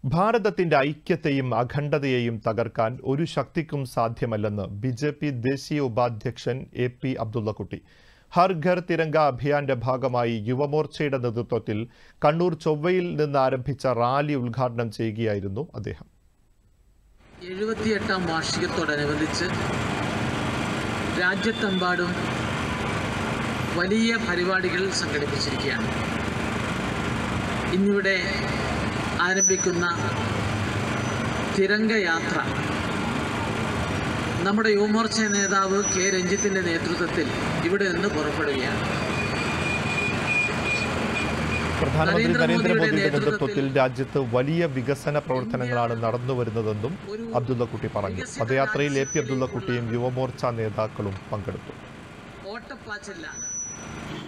ഭാരതത്തിന്റെ ഐക്യത്തെയും അഖണ്ഡതയെയും തകർക്കാൻ ഒരു ശക്തിക്കും സാധ്യമല്ലെന്ന് ബി ജെ പി ദേശീയ ഉപാധ്യക്ഷൻ എ പി അബ്ദുള്ളക്കുട്ടി ഹർ ഘർ തിരങ്ക അഭിയാന്റെ ഭാഗമായി യുവമോർച്ചയുടെ നേതൃത്വത്തിൽ കണ്ണൂർ ചൊവ്വയിൽ നിന്ന് ആരംഭിച്ച റാലി ഉദ്ഘാടനം ചെയ്യുകയായിരുന്നു അദ്ദേഹം എഴുപത്തിയെട്ടാം വാർഷികത്തോടനുബന്ധിച്ച് രാജ്യത്തെമ്പാടും വലിയ പരിപാടികൾ സംഘടിപ്പിച്ചിരിക്കുകയാണ് ഇന്നിവിടെ ആരംഭിക്കുന്ന തിരംഗയാത്ര നമ്മുടെ യുവമോർച്ച നേതാവ് കെ രഞ്ജിത്തിൻ്റെ നേതൃത്വത്തിൽ ഇവിടെ നിന്ന് പുറപ്പെടുകയാണ് പ്രധാനമന്ത്രി നരേന്ദ്രമോദിയുടെ നരേന്ദ്രമോദിയുടെ നേതൃത്വത്തിൽ നേതൃത്വത്തിൽ രാജ്യത്ത് വലിയ വികസന പ്രവർത്തനങ്ങളാണ് നടന്നുവരുന്നതെന്നും അബ്ദുള്ളക്കുട്ടി പറഞ്ഞു പദയാത്രയിൽ എ പി അബ്ദുള്ളക്കുട്ടിയും യുവമോർച്ച നേതാക്കളും പങ്കെടുത്തു ഓട്ടപ്പാച്ചിലാണ്